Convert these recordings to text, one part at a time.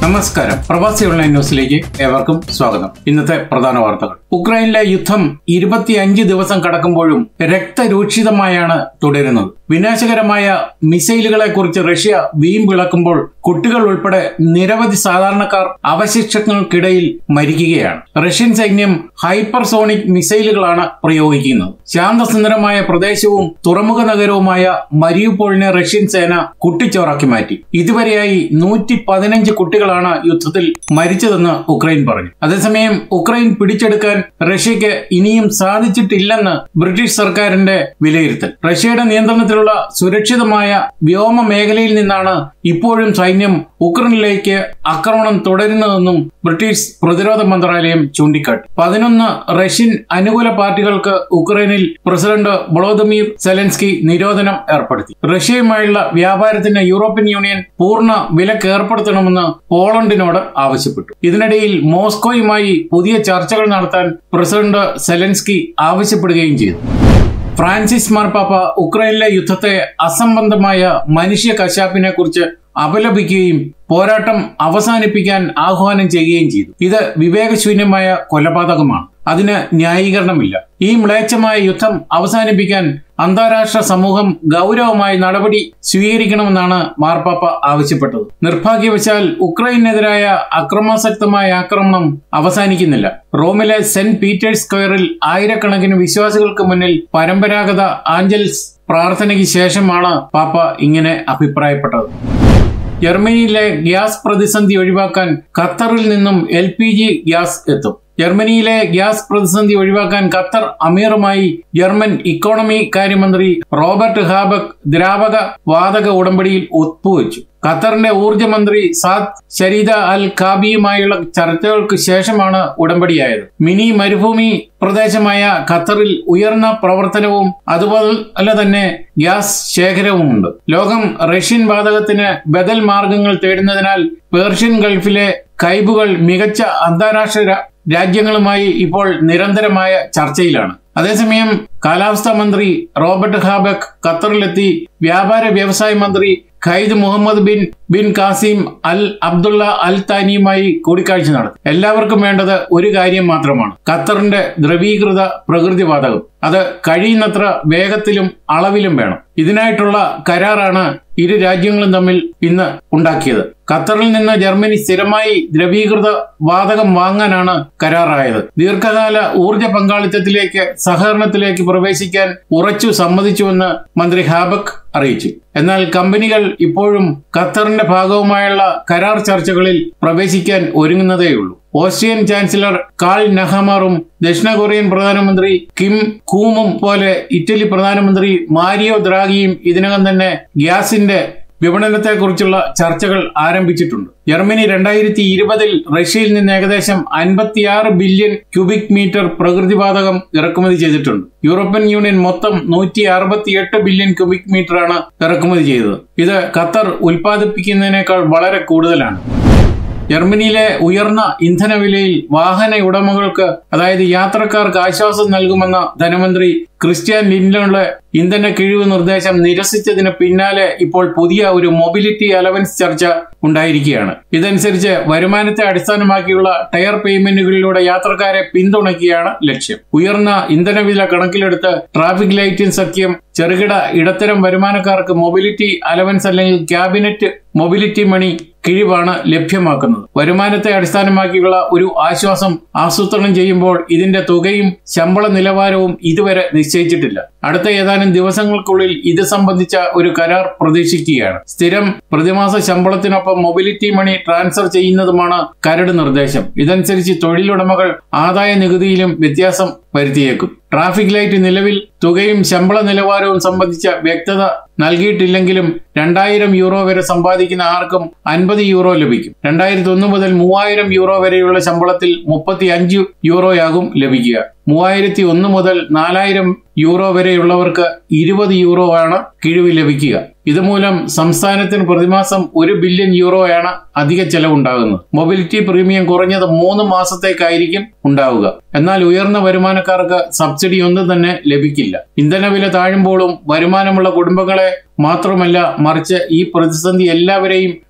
നമസ്കാരം പ്രവാസി ഓൺലൈൻ ന്യൂസിലേക്ക് ഏവർക്കും സ്വാഗതം ഇന്നത്തെ പ്രധാന വാർത്തകൾ ഉക്രൈനിലെ യുദ്ധം ഇരുപത്തിയഞ്ച് ദിവസം കടക്കുമ്പോഴും രക്തരൂക്ഷിതമായാണ് തുടരുന്നത് വിനാശകരമായ മിസൈലുകളെ കുറിച്ച് റഷ്യ വീമ്പിളക്കുമ്പോൾ കുട്ടികൾ ഉൾപ്പെടെ നിരവധി സാധാരണക്കാർ അവശിഷ്ടങ്ങൾക്കിടയിൽ മരിക്കുകയാണ് റഷ്യൻ സൈന്യം ഹൈപ്പർസോണിക് മിസൈലുകളാണ് പ്രയോഗിക്കുന്നത് ശാന്തസുന്ദരമായ പ്രദേശവും തുറമുഖ നഗരവുമായ മരിയുപോളിനെ റഷ്യൻ സേന കുട്ടിച്ചോറാക്കി മാറ്റി ഇതുവരെയായി നൂറ്റി പതിനഞ്ച് കുട്ടികളാണ് യുദ്ധത്തിൽ മരിച്ചതെന്ന് ഉക്രൈൻ പറഞ്ഞു അതേസമയം ഉക്രൈൻ പിടിച്ചെടുക്കാൻ റഷ്യക്ക് ഇനിയും സാധിച്ചിട്ടില്ലെന്ന് ബ്രിട്ടീഷ് സർക്കാരിന്റെ വിലയിരുത്തൽ റഷ്യയുടെ നിയന്ത്രണത്തിലുള്ള സുരക്ഷിതമായ വ്യോമ മേഖലയിൽ നിന്നാണ് ഇപ്പോഴും സൈന്യം ഉക്രൈനിലേക്ക് ആക്രമണം തുടരുന്നതെന്നും ബ്രിട്ടീഷ് പ്രതിരോധ മന്ത്രാലയം ചൂണ്ടിക്കാട്ടി പതിനൊന്ന് റഷ്യൻ അനുകൂല പാർട്ടികൾക്ക് ഉക്രൈനിൽ പ്രസിഡന്റ് വളോദിമീർ സെലൻസ്കി നിരോധനം ഏർപ്പെടുത്തി റഷ്യയുമായുള്ള വ്യാപാരത്തിന് യൂറോപ്യൻ യൂണിയൻ പൂർണ്ണ വിലക്ക് ഏർപ്പെടുത്തണമെന്ന് പോളണ്ടിനോട് ആവശ്യപ്പെട്ടു ഇതിനിടയിൽ മോസ്കോയുമായി പുതിയ ചർച്ചകൾ നടത്താൻ പ്രസിഡന്റ് സെലൻസ്കി ആവശ്യപ്പെടുകയും ചെയ്തു ഫ്രാൻസിസ് മാർപ്പാപ്പ ഉക്രൈനിലെ യുദ്ധത്തെ അസംബന്ധമായ മനുഷ്യ കശാപ്പിനെ കുറിച്ച് അപലപിക്കുകയും പോരാട്ടം അവസാനിപ്പിക്കാൻ ആഹ്വാനം ചെയ്യുകയും ചെയ്തു ഇത് വിവേകശൂന്യമായ കൊലപാതകമാണ് അതിന് ന്യായീകരണമില്ല ഈ മ്ലേച്ഛമായ യുദ്ധം അവസാനിപ്പിക്കാൻ അന്താരാഷ്ട്ര സമൂഹം ഗൗരവമായി നടപടി സ്വീകരിക്കണമെന്നാണ് മാർപ്പാപ്പ ആവശ്യപ്പെട്ടത് നിർഭാഗ്യവശാൽ ഉക്രൈനെതിരായ അക്രമാസക്തമായ ആക്രമണം അവസാനിക്കുന്നില്ല റോമിലെ സെന്റ് പീറ്റേഴ്സ് സ്ക്വയറിൽ ആയിരക്കണക്കിന് വിശ്വാസികൾക്ക് മുന്നിൽ പരമ്പരാഗത ആഞ്ചൽസ് പ്രാർത്ഥനയ്ക്ക് ശേഷമാണ് പാപ്പ ഇങ്ങനെ അഭിപ്രായപ്പെട്ടത് ജർമ്മനിയിലെ ഗ്യാസ് പ്രതിസന്ധി ഒഴിവാക്കാൻ ഖത്തറിൽ നിന്നും എൽ പി ജി ഗ്യാസ് എത്തും ജർമ്മനിയിലെ ഗ്യാസ് പ്രതിസന്ധി ഒഴിവാക്കാൻ ഖത്തർ അമീറുമായി ജർമ്മൻ ഇക്കോണമി കാര്യമന്ത്രി റോബർട്ട് ഹാബക് ദ്രാവക വാതക ഉടമ്പടിയിൽ ഒപ്പുവെച്ചു ഖത്തറിന്റെ ഊർജ്ജ മന്ത്രി സാദ് ഷരീദ അൽ ഖാബിയുമായുള്ള ചർച്ചകൾക്ക് ശേഷമാണ് ഉടമ്പടിയായത് മിനി മരുഭൂമി പ്രദേശമായ ഖത്തറിൽ ഉയർന്ന പ്രവർത്തനവും അതുപോലെ തന്നെ ഗ്യാസ് ശേഖരവുമുണ്ട് ലോകം റഷ്യൻ വാതകത്തിന് ബദൽ മാർഗങ്ങൾ തേടുന്നതിനാൽ പേർഷ്യൻ ഗൾഫിലെ കൈബുകൾ മികച്ച അന്താരാഷ്ട്ര രാജ്യങ്ങളുമായി ഇപ്പോൾ നിരന്തരമായ ചർച്ചയിലാണ് അതേസമയം കാലാവസ്ഥാ മന്ത്രി റോബർട്ട് ഹാബക് ഖത്തറിലെത്തി വ്യാപാര വ്യവസായ മന്ത്രി ഖൈദ് Mohammed bin bin Qassim Al Abdullah Al താനിയുമായി കൂടിക്കാഴ്ച നടത്തി എല്ലാവർക്കും വേണ്ടത് ഒരു കാര്യം മാത്രമാണ് ഖത്തറിന്റെ ദ്രവീകൃത പ്രകൃതിവാതകം അത് കഴിയുന്നത്ര വേഗത്തിലും അളവിലും വേണം ഇതിനായിട്ടുള്ള കരാറാണ് ഇരു രാജ്യങ്ങളും തമ്മിൽ ഇന്ന് ഉണ്ടാക്കിയത് ഖത്തറിൽ നിന്ന് ജർമ്മനി സ്ഥിരമായി ദ്രവീകൃത വാതകം വാങ്ങാനാണ് കരാറായത് ദീർഘകാല ഊർജ പങ്കാളിത്തത്തിലേക്ക് സഹകരണത്തിലേക്ക് പ്രവേശിക്കാൻ ഉറച്ചു സമ്മതിച്ചുവെന്ന് മന്ത്രി ഹാബക് അറിയിച്ചു എന്നാൽ കമ്പനികൾ ഇപ്പോഴും ഖത്തറിന്റെ ഭാഗവുമായുള്ള കരാർ ചർച്ചകളിൽ പ്രവേശിക്കാൻ ഒരുങ്ങുന്നതേയുള്ളൂ ഓസ്ട്രിയൻ ചാൻസലർ കാൾ നഹമാറും ദക്ഷിണ കൊറിയൻ പ്രധാനമന്ത്രി കിം കൂമും പോലെ ഇറ്റലി പ്രധാനമന്ത്രി മാരിയോ ദ്രാഗിയും ഇതിനകം തന്നെ ഗ്യാസിന്റെ വിപണനത്തെക്കുറിച്ചുള്ള ചർച്ചകൾ ആരംഭിച്ചിട്ടുണ്ട് ജർമ്മനി രണ്ടായിരത്തി ഇരുപതിൽ റഷ്യയിൽ നിന്ന് ഏകദേശം അൻപത്തിയാറ് ബില്യൺ ക്യൂബിക് മീറ്റർ പ്രകൃതിവാതകം ഇറക്കുമതി ചെയ്തിട്ടുണ്ട് യൂറോപ്യൻ യൂണിയൻ മൊത്തം നൂറ്റി അറുപത്തിയെട്ട് ബില്യൺ ക്യൂബിക് മീറ്ററാണ് ഇറക്കുമതി ചെയ്തത് ഇത് ഖത്തർ ഉൽപ്പാദിപ്പിക്കുന്നതിനേക്കാൾ വളരെ കൂടുതലാണ് ജർമ്മനിയിലെ ഉയർന്ന ഇന്ധനവിലയിൽ വാഹന ഉടമകൾക്ക് അതായത് യാത്രക്കാർക്ക് ആശ്വാസം നൽകുമെന്ന ധനമന്ത്രി ക്രിസ്ത്യൻ ലിൻഡോണിലെ ഇന്ധന കിഴിവ് നിർദ്ദേശം നിരസിച്ചതിന് പിന്നാലെ ഇപ്പോൾ പുതിയ ഒരു മൊബിലിറ്റി അലവൻസ് ചർച്ച ഉണ്ടായിരിക്കുകയാണ് ഇതനുസരിച്ച് വരുമാനത്തെ അടിസ്ഥാനമാക്കിയുള്ള ടയർ പേയ്മെന്റുകളിലൂടെ യാത്രക്കാരെ പിന്തുണയ്ക്കുകയാണ് ലക്ഷ്യം ഉയർന്ന ഇന്ധനവില കണക്കിലെടുത്ത് ട്രാഫിക് ലൈറ്റിംഗ് സഖ്യം ചെറുകിട ഇടത്തരം വരുമാനക്കാർക്ക് മൊബിലിറ്റി അലവൻസ് അല്ലെങ്കിൽ ക്യാബിനറ്റ് മൊബിലിറ്റി മണി കിഴിവാണ് ലഭ്യമാക്കുന്നത് വരുമാനത്തെ അടിസ്ഥാനമാക്കിയുള്ള ഒരു ആശ്വാസം ആസൂത്രണം ചെയ്യുമ്പോൾ ഇതിന്റെ തുകയും ശമ്പള നിലവാരവും ഇതുവരെ നിശ്ചയിച്ചിട്ടില്ല അടുത്ത ഏതാനും ദിവസങ്ങൾക്കുള്ളിൽ ഇത് സംബന്ധിച്ച ഒരു കരാർ പ്രതീക്ഷിക്കുകയാണ് സ്ഥിരം പ്രതിമാസ ശമ്പളത്തിനൊപ്പം മൊബിലിറ്റി മണി ട്രാൻസ്ഫർ ചെയ്യുന്നതുമാണ് കരട് നിർദ്ദേശം ഇതനുസരിച്ച് തൊഴിലുടമകൾ ആദായ നികുതിയിലും വ്യത്യാസം വരുത്തിയേക്കും ട്രാഫിക് ലൈറ്റ് നിലവിൽ തുകയും ശമ്പള നിലവാരവും സംബന്ധിച്ച വ്യക്തത നൽകിയിട്ടില്ലെങ്കിലും രണ്ടായിരം യൂറോ വരെ സമ്പാദിക്കുന്ന ആർക്കും അൻപത് യൂറോ ലഭിക്കും രണ്ടായിരത്തി ഒന്ന് മുതൽ മൂവായിരം യൂറോ വരെയുള്ള ശമ്പളത്തിൽ മുപ്പത്തി അഞ്ച് യൂറോയാകും ലഭിക്കുക മൂവായിരത്തി ഒന്ന് മുതൽ നാലായിരം യൂറോ വരെയുള്ളവർക്ക് ഇരുപത് യൂറോ ആണ് കിഴിവ് ലഭിക്കുക ഇതുമൂലം സംസ്ഥാനത്തിന് പ്രതിമാസം ഒരു ബില്യൺ യൂറോയാണ് അധിക ചെലവുണ്ടാകുന്നത് മൊബിലിറ്റി പ്രീമിയം കുറഞ്ഞത് മൂന്ന് മാസത്തേക്കായിരിക്കും ഉണ്ടാവുക എന്നാൽ ഉയർന്ന വരുമാനക്കാർക്ക് സബ്സിഡി ഒന്നും തന്നെ ലഭിക്കില്ല ഇന്ധനവില താഴുമ്പോഴും വരുമാനമുള്ള കുടുംബങ്ങളെ മാത്രമല്ല മറിച്ച് ഈ പ്രതിസന്ധി എല്ലാവരെയും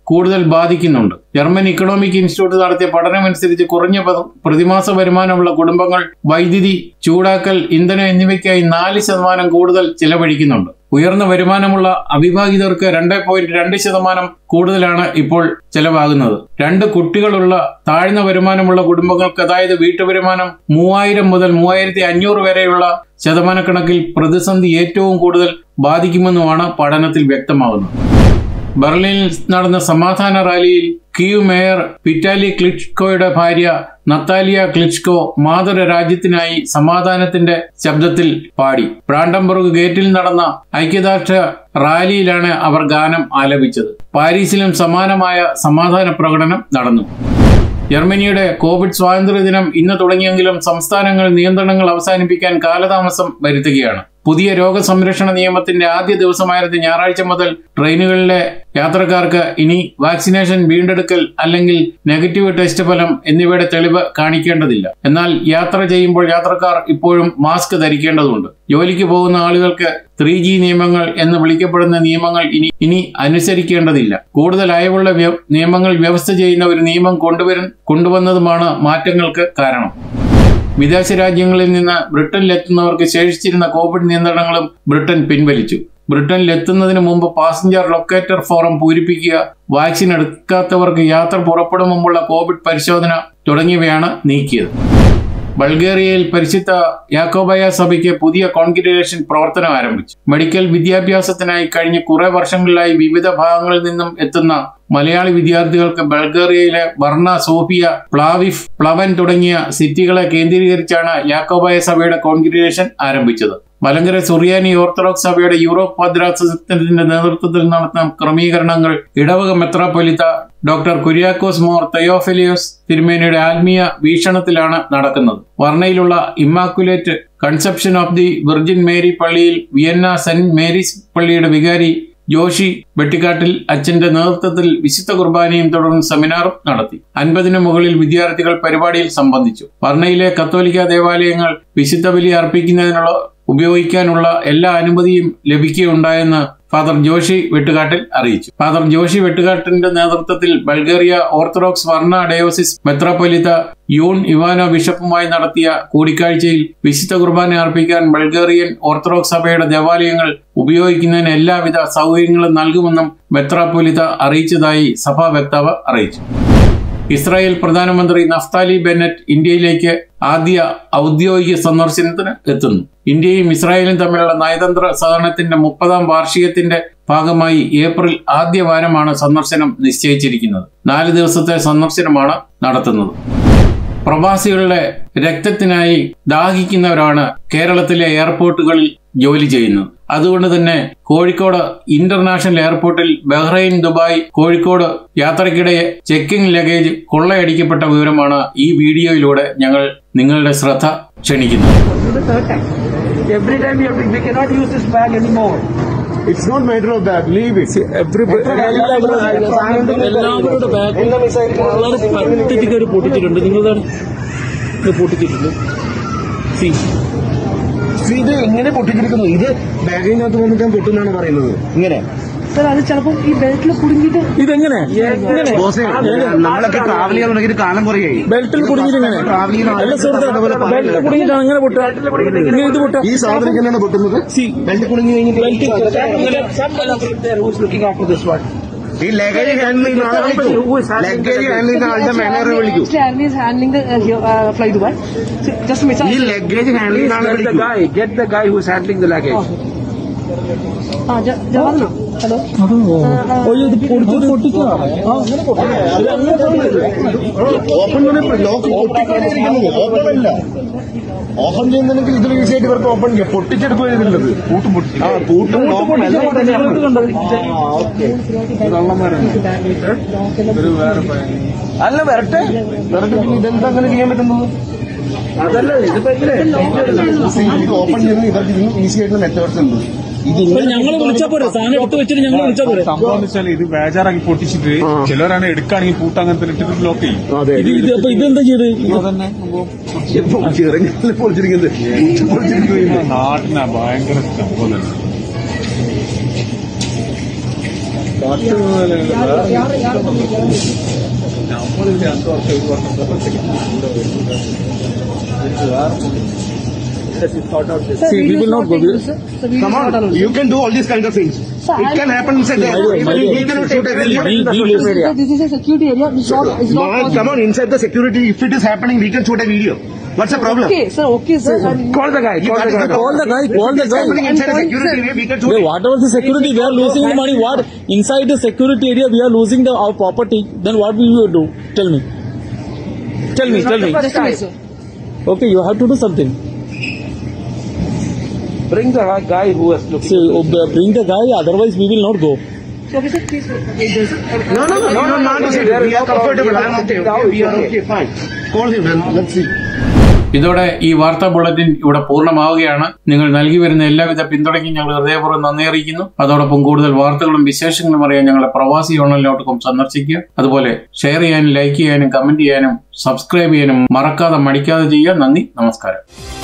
കൂടുതൽ ബാധിക്കുന്നുണ്ട് ജർമ്മൻ ഇക്കണോമിക് ഇൻസ്റ്റിറ്റ്യൂട്ട് നടത്തിയ പഠനമനുസരിച്ച് കുറഞ്ഞ പ- പ്രതിമാസ വരുമാനമുള്ള കുടുംബങ്ങൾ വൈദ്യുതി ചൂടാക്കൽ ഇന്ധനം എന്നിവയ്ക്കായി നാല് ശതമാനം കൂടുതൽ ചിലവഴിക്കുന്നുണ്ട് ഉയർന്ന വരുമാനമുള്ള അവിവാഹിതർക്ക് രണ്ട് പോയിന്റ് രണ്ട് ശതമാനം കൂടുതലാണ് ഇപ്പോൾ ചെലവാകുന്നത് രണ്ട് കുട്ടികളുള്ള താഴ്ന്ന വരുമാനമുള്ള കുടുംബങ്ങൾക്ക് അതായത് വീട്ടുവരുമാനം മൂവായിരം മുതൽ മൂവായിരത്തി അഞ്ഞൂറ് വരെയുള്ള ശതമാനക്കണക്കിൽ പ്രതിസന്ധി ഏറ്റവും കൂടുതൽ ബാധിക്കുമെന്നുമാണ് പഠനത്തിൽ വ്യക്തമാകുന്നത് ബെർലിനിൽ നടന്ന സമാധാന റാലിയിൽ കീവ് മേയർ വിറ്റാലി ക്ലിച്കോയുടെ ഭാര്യ നത്താലിയ ക്ലിച്കോ മാതൃ രാജ്യത്തിനായി സമാധാനത്തിന്റെ ശബ്ദത്തിൽ പാടി ബ്രാൻഡംബർഗ് ഗേറ്റിൽ നടന്ന ഐക്യദാർഢ്യ റാലിയിലാണ് അവർ ഗാനം ആലപിച്ചത് പാരീസിലും സമാനമായ സമാധാന പ്രകടനം നടന്നു ജർമ്മനിയുടെ കോവിഡ് സ്വാതന്ത്ര്യ ദിനം ഇന്ന് തുടങ്ങിയെങ്കിലും സംസ്ഥാനങ്ങൾ നിയന്ത്രണങ്ങൾ അവസാനിപ്പിക്കാൻ കാലതാമസം വരുത്തുകയാണ് പുതിയ രോഗസംരക്ഷണ നിയമത്തിന്റെ ആദ്യ ദിവസമായിരുന്ന ഞായറാഴ്ച മുതൽ ട്രെയിനുകളിലെ യാത്രക്കാർക്ക് ഇനി വാക്സിനേഷൻ വീണ്ടെടുക്കൽ അല്ലെങ്കിൽ നെഗറ്റീവ് ടെസ്റ്റ് ഫലം എന്നിവയുടെ തെളിവ് കാണിക്കേണ്ടതില്ല എന്നാൽ യാത്ര ചെയ്യുമ്പോൾ യാത്രക്കാർ ഇപ്പോഴും മാസ്ക് ധരിക്കേണ്ടതുണ്ട് ജോലിക്ക് പോകുന്ന ആളുകൾക്ക് ത്രീ ജി നിയമങ്ങൾ എന്ന് വിളിക്കപ്പെടുന്ന നിയമങ്ങൾ ഇനി ഇനി അനുസരിക്കേണ്ടതില്ല കൂടുതൽ അയവുള്ള വ്യ- നിയമങ്ങൾ വ്യവസ്ഥ ചെയ്യുന്ന ഒരു നിയമം കൊണ്ടുവരും കൊണ്ടുവന്നതുമാണ് മാറ്റങ്ങൾക്ക് കാരണം വിദേശ രാജ്യങ്ങളിൽ നിന്ന് ബ്രിട്ടനിലെത്തുന്നവർക്ക് ശേഷിച്ചിരുന്ന കോവിഡ് നിയന്ത്രണങ്ങളും ബ്രിട്ടൻ പിൻവലിച്ചു ബ്രിട്ടനിലെത്തുന്നതിന് മുമ്പ് പാസഞ്ചർ ലൊക്കേറ്റർ ഫോറം പൂരിപ്പിക്കുക വാക്സിൻ എടുക്കാത്തവർക്ക് യാത്ര പുറപ്പെടും മുമ്പുള്ള കോവിഡ് പരിശോധന തുടങ്ങിയവയാണ് നീക്കിയത് ബൾഗേറിയയിൽ പരിശുദ്ധ യാക്കോബായ സഭയ്ക്ക് പുതിയ കോൺഗ്രിഗേഷൻ പ്രവർത്തനം ആരംഭിച്ചു മെഡിക്കൽ വിദ്യാഭ്യാസത്തിനായി കഴിഞ്ഞ കുറെ വർഷങ്ങളിലായി വിവിധ ഭാഗങ്ങളിൽ നിന്നും എത്തുന്ന മലയാളി വിദ്യാർത്ഥികൾക്ക് ബൾഗേറിയയിലെ ബർണ സോഫിയ പ്ലാവിഫ് പ്ലവൻ തുടങ്ങിയ സിറ്റികളെ കേന്ദ്രീകരിച്ചാണ് യാക്കോബായ സഭയുടെ കോൺഗ്രിഗേഷൻ ആരംഭിച്ചത് മലങ്കര സുറിയാനി ഓർത്തഡോക്സ് സഭയുടെ യൂറോപ്പ് ഭദ്രാസനത്തിന്റെ നേതൃത്വത്തിൽ നടത്തുന്ന ക്രമീകരണങ്ങൾ ഇടവക മെത്രാപ്പൊലിത്ത ഡോക്ടർ കുര്യാക്കോസ് മോർ തെയോഫിലിയോസ് തിരുമേനിയുടെ ആത്മീയ വീക്ഷണത്തിലാണ് നടക്കുന്നത് വർണ്ണയിലുള്ള Immaculate Conception of the Virgin Mary പള്ളിയിൽ വിയന്ന സെന്റ് മേരീസ് പള്ളിയുടെ വികാരി ജോഷി വെട്ടിക്കാട്ടിൽ അച്ഛന്റെ നേതൃത്വത്തിൽ വിശുദ്ധ കുർബാനയും തുടർന്ന് സെമിനാറും നടത്തി അൻപതിനു മുകളിൽ വിദ്യാർത്ഥികൾ പരിപാടിയിൽ സംബന്ധിച്ചു വർണ്ണയിലെ കത്തോലിക്ക ദേവാലയങ്ങൾ വിശുദ്ധ ബലി അർപ്പിക്കുന്നതിനുള്ള ഉപയോഗിക്കാനുള്ള എല്ലാ അനുമതിയും ലഭിക്കുകയുണ്ടായെന്ന് ഫാദർ ജോഷി വെട്ടുകാട്ടിൽ അറിയിച്ചു ഫാദർ ജോഷി വെട്ടുകാട്ടിന്റെ നേതൃത്വത്തിൽ ബൾഗേറിയ ഓർത്തഡോക്സ് വർണ്ണ ഡയോസിസ് മെത്രാപ്പൊലിത്ത യൂൺ ഇവാനോ ബിഷപ്പുമായി നടത്തിയ കൂടിക്കാഴ്ചയിൽ വിശുദ്ധ കുർബാന അർപ്പിക്കാൻ ബൾഗേറിയൻ ഓർത്തഡോക്സ് സഭയുടെ ദേവാലയങ്ങൾ ഉപയോഗിക്കുന്നതിന് എല്ലാവിധ സൗകര്യങ്ങളും നൽകുമെന്നും മെത്രാപ്പൊലിത്ത അറിയിച്ചതായി സഭാ വക്താവ് അറിയിച്ചു ഇസ്രായേൽ പ്രധാനമന്ത്രി നഫ്താലി ബെന്നറ്റ് ഇന്ത്യയിലേക്ക് ആദ്യ ഔദ്യോഗിക സന്ദർശനത്തിന് എത്തുന്നു ഇന്ത്യയും ഇസ്രായേലും തമ്മിലുള്ള നയതന്ത്ര സഹകരണത്തിന്റെ മുപ്പതാം വാർഷികത്തിന്റെ ഭാഗമായി ഏപ്രിൽ ആദ്യ വാരമാണ് സന്ദർശനം നിശ്ചയിച്ചിരിക്കുന്നത് നാല് ദിവസത്തെ സന്ദർശനമാണ് നടത്തുന്നത് പ്രവാസികളുടെ രക്തത്തിനായി ദാഹിക്കുന്നവരാണ് കേരളത്തിലെ എയർപോർട്ടുകളിൽ ജോലി ചെയ്യുന്നത് അതുകൊണ്ട് തന്നെ കോഴിക്കോട് ഇന്റർനാഷണൽ എയർപോർട്ടിൽ ബഹ്റൈൻ ദുബായ് കോഴിക്കോട് യാത്രയ്ക്കിടെ ചെക്കിംഗ് ലഗേജ് കൊള്ളയടിക്കപ്പെട്ട വിവരമാണ് ഈ വീഡിയോയിലൂടെ ഞങ്ങൾ നിങ്ങളുടെ ശ്രദ്ധ ക്ഷണിക്കുന്നത് This is the third time. Every time we have to, we cannot use this bag anymore. It's not matter of that. Leave it. എല്ലാവരുടെ ബാഗ് വളരെ പദ്ധതി കയറി പൊട്ടിച്ചിട്ടുണ്ട് നിങ്ങളതാണ് ഇത് പൊട്ടിച്ചിട്ടുണ്ട് സി See, ഇത് ഇങ്ങനെ പൊട്ടിച്ചിരിക്കുന്നു ഇത് ബാഗിനകത്ത് വന്നിട്ട് പൊട്ടുന്നാണ് പറയുന്നത് ഇങ്ങനെ സർ അത് ചിലപ്പോൾ ഈ ബെൽറ്റിൽ കുടുങ്ങിയിട്ട് ഇതെങ്ങനെ ബോസേ നമ്മളൊക്കെ ട്രാവൽ ചെയ്യാൻ തുടങ്ങിയിട്ട് കാലം കുറയായി ബെൽറ്റിൽ കുടുങ്ങിയിട്ട് എങ്ങനെ ട്രാവൽ അല്ല സുഹൃത്തെ ബെൽറ്റിൽ കുടുങ്ങിയിട്ടാണ് അങ്ങനെ പൊട്ടുക ഇങ്ങനെ ഇത് പൊട്ടുക ഈ സാധനം ഇങ്ങനെയാണ് പൊട്ടുന്നത് ബെൽറ്റ് കുടുങ്ങി കഴിഞ്ഞിട്ട് who's looking after this one. ഈ ലഗേജ് ഹാൻഡിൽ ചെയ്യുന്ന ആളെ വിളിക്കൂ ലഗേജ് ഹാൻഡിൽ ചെയ്യുന്ന ആളുടെ മാനേജറെ വിളിക്കൂ Stanley is handling the uh, here, uh, fly Dubai. So, just a minute. ഈ ലഗേജ് ഹാൻഡിൽ Please ചെയ്യുന്ന ആളെ get the വിളിക്കൂ guy. Get the guy who's handling the luggage. ആ ജവാബ് ഹലോ ഇത് പൊടിച്ചത് പൊട്ടിക്കുക ഓപ്പൺ ലോക്ക് പൊട്ടിക്കൊണ്ടിരിക്കുന്നത് ഓപ്പൺ അല്ല ഓപ്പൺ ചെയ്യുന്നുണ്ടെങ്കിൽ ഇതിൽ ഈസി ആയിട്ട് ഇവർക്ക് ഓപ്പൺ ചെയ്യാം പൊട്ടിച്ചെടുക്കുക ചെയ്തിട്ടുള്ളത് പൂട്ടും പൊട്ടി ആ പൂട്ടും ലോക്കും എല്ലാം അല്ല വരട്ടെ വരട്ടെ പിന്നെ ഇതെന്താ അങ്ങനെ ചെയ്യാൻ പറ്റുന്നത് അതല്ല ഇതിപ്പോ എങ്ങനെ See, ഇത് ഓപ്പൺ ചെയ്യുന്ന ഇവർക്ക് ഇതിന് ഈസി ആയിട്ടുള്ള മെത്തേഡ്സ് ഉണ്ട് ഇത് ഇങ്ങനെ ഞങ്ങൾ വിളിച്ചാ പോരെ സാധനം എടുത്ത് വെച്ചിട്ട് ഞങ്ങൾ വിളിച്ചാ പോരെ സംഭവം എന്ന് വെച്ചാൽ ഇത് ബേജാറാക്കി പൊട്ടിച്ചിട്ട് ചിലരാണ് എടുക്കുകയാണെങ്കിൽ പൂട്ട് അങ്ങനത്തെ ഇട്ടിട്ട് ലോക്ക് ചെയ്യും അതെ ഇത് ഇത് അപ്പൊ ഇതെന്താ ചെയ്ത് അതന്നെ ചെറുങ്ങനെ പൊളിച്ചിരിക്കുന്നത് പൊളിച്ചിരിക്കുന്നത് നാട്ടിനാ ഭയങ്കര സംഭവം തന്നെ നമ്മളിത് രണ്ടു വർഷം ഒരു വർഷം See, we will not go. We- Come on, you can do all these kind of things. It can happen inside the We can shoot a video. we- we will- This is a security area. It's not. It's not. Man, come on, inside the security, if it is happening, we can shoot a video. What's the problem? Okay, sir. Okay, sir. I'm- Call the guy. Call That the is guy. the Call the guy, call the If it's happening guy. inside a I'm security point, area, we can shoot Hey, it. whatever the security, we are losing the money. What inside the security area, we are losing the our property. Then what will you do? Tell me. Tell me. Tell me. Just a minute, sir. Okay, you have to do something. Bring the guy who has looked. See, oh, b- bring the guy. Otherwise, we will not go. So, okay, sir, please. wait. There's a- No, no, no, no, no, not to We are comfortable. I am okay. okay. We are okay. Fine. Call him and let's see. ഇതോടെ ഈ വാർത്താ bulletin ഇവിടെ പൂർണ്ണമാവുകയാണ് നിങ്ങൾ നൽകി വരുന്ന എല്ലാവിധ പിന്തുണയ്ക്കും ഞങ്ങൾ ഹൃദയപൂർവ്വം നന്ദി അറിയിക്കുന്നു അതോടൊപ്പം കൂടുതൽ വാർത്തകളും വിശേഷങ്ങളും അറിയാൻ ഞങ്ങളെ പ്രവാസി ഓൺലൈൻ ഡോട്ട് കോം സന്ദർശിക്കുക അതുപോലെ ഷെയർ ചെയ്യാനും ലൈക്ക് ചെയ്യാനും കമന്റ് ചെയ്യാനും സബ്സ്ക്രൈബ് ചെയ്യാനും മറക്കാതെ മടിക്കാതെ ചെയ്യുക നന്ദി നമസ്കാരം